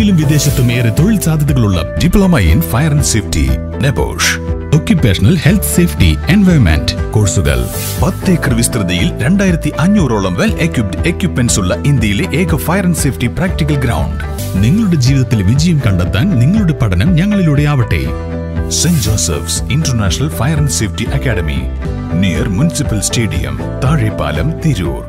ഇന്ത്യയിലും വിദേശത്തും ഏറെ തൊഴിൽ സാധ്യതകളുള്ള diploma in fire and safety NEBOSH occupational health safety environment കോഴ്സുകൾ പത്ത് ഏക്കർ വിസ്തൃതിയിൽ രണ്ടായിരത്തി അഞ്ഞൂറോളം വെൽ എക്യുപ്ഡ് എക്യുപ്മെന്റ്സ് ഉള്ള ഇന്ത്യയിലെ ഏക fire and safety practical ground നിങ്ങളുടെ ജീവിതത്തിൽ വിജയം കണ്ടെത്താൻ നിങ്ങളുടെ പഠനം ഞങ്ങളിലൂടെ ആവട്ടെ Saint Joseph's international fire and safety academy near municipal stadium Thazhepalam Tirur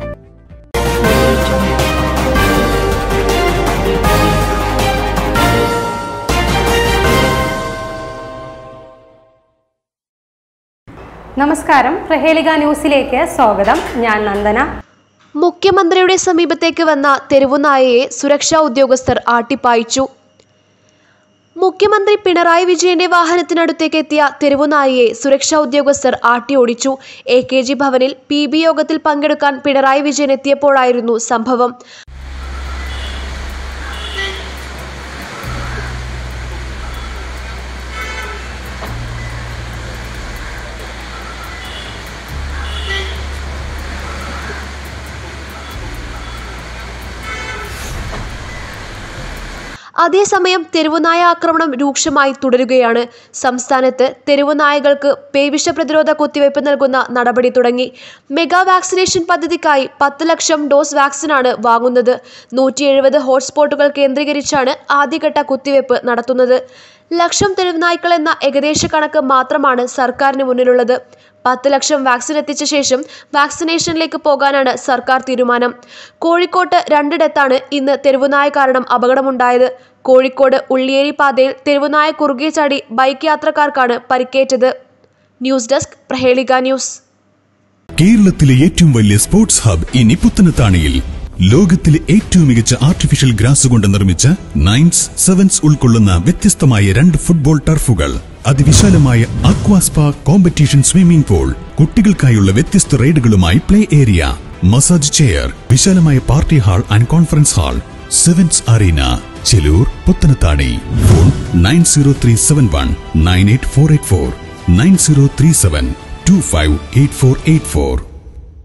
നമസ്കാരം പ്രഹേലിക ന്യൂസിലേക്ക് സ്വാഗതം ഞാൻ നന്ദന മുഖ്യമന്ത്രിയുടെ സമീപത്തേക്ക് വന്ന തെരുവുനായയെ സുരക്ഷാ ഉദ്യോഗസ്ഥർ ആട്ടിപ്പായിച്ചു മുഖ്യമന്ത്രി പിണറായി വിജയന്റെ വാഹനത്തിനടുത്തേക്ക് എത്തിയ തെരുവുനായയെ സുരക്ഷാ ഉദ്യോഗസ്ഥർ ആട്ടിയോടിച്ചു എ കെ ജി ഭവനിൽ പി ബി യോഗത്തിൽ പങ്കെടുക്കാൻ പിണറായി വിജയൻ എത്തിയപ്പോഴായിരുന്നു സംഭവം അതേസമയം തെരുവുനായ ആക്രമണം രൂക്ഷമായി തുടരുകയാണ് സംസ്ഥാനത്ത് തെരുവുനായകൾക്ക് പേവിഷ പ്രതിരോധ കുത്തിവയ്പ് നൽകുന്ന നടപടി തുടങ്ങി മെഗാ വാക്സിനേഷൻ പദ്ധതിക്കായി പത്ത് ലക്ഷം ഡോസ് വാക്സിനാണ് വാങ്ങുന്നത് നൂറ്റി എഴുപത് ഹോട്ട്സ്പോട്ടുകൾ കേന്ദ്രീകരിച്ചാണ് ആദ്യഘട്ട കുത്തിവയ്പ് നടത്തുന്നത് ലക്ഷം തെരുവുനായ്ക്കൾ എന്ന ഏകദേശ കണക്ക് മാത്രമാണ് സർക്കാരിന് മുന്നിലുള്ളത് പത്ത് ലക്ഷം വാക്സിൻ എത്തിച്ച ശേഷം വാക്സിനേഷനിലേക്ക് പോകാനാണ് സർക്കാർ തീരുമാനം കോഴിക്കോട്ട് രണ്ടിടത്താണ് ഇന്ന് തെരുവുനായ കാരണം അപകടമുണ്ടായത് കോഴിക്കോട് ഉള്ളിയേരി പാതയിൽ തെരുവുനായ കുറുകെ ചാടി ബൈക്ക് യാത്രക്കാർക്കാണ് പരിക്കേറ്റത് ന്യൂസ് ഡെസ്ക് പ്രഹേളിക ന്യൂസ് കേരളത്തിലെ ഏറ്റവും വലിയ സ്പോർട്സ് ഹബ് ഇനി പുത്തനത്താണിയിൽ ലോകത്തിലെ ഏറ്റവും മികച്ച ആർട്ടിഫിഷ്യൽ ഗ്രാസ് കൊണ്ട് നിർമ്മിച്ച നയൻസ് സെവൻസ് ഉൾക്കൊള്ളുന്ന വ്യത്യസ്തമായ രണ്ട് ഫുട്ബോൾ ടർഫുകൾ അതിവിശാലമായ അക്വാസ്പ കോമ്പറ്റീഷൻ സ്വിമ്മിംഗ് പൂൾ കുട്ടികൾക്കായുള്ള വ്യത്യസ്ത റൈഡുകളുമായി പ്ലേ ഏരിയ മസാജ് ചെയർ വിശാലമായ party hall and conference hall sevens arena Cheloor Puthanathani phone nine zero three seven one nine eight four eight four nine zero three seven two five eight four eight four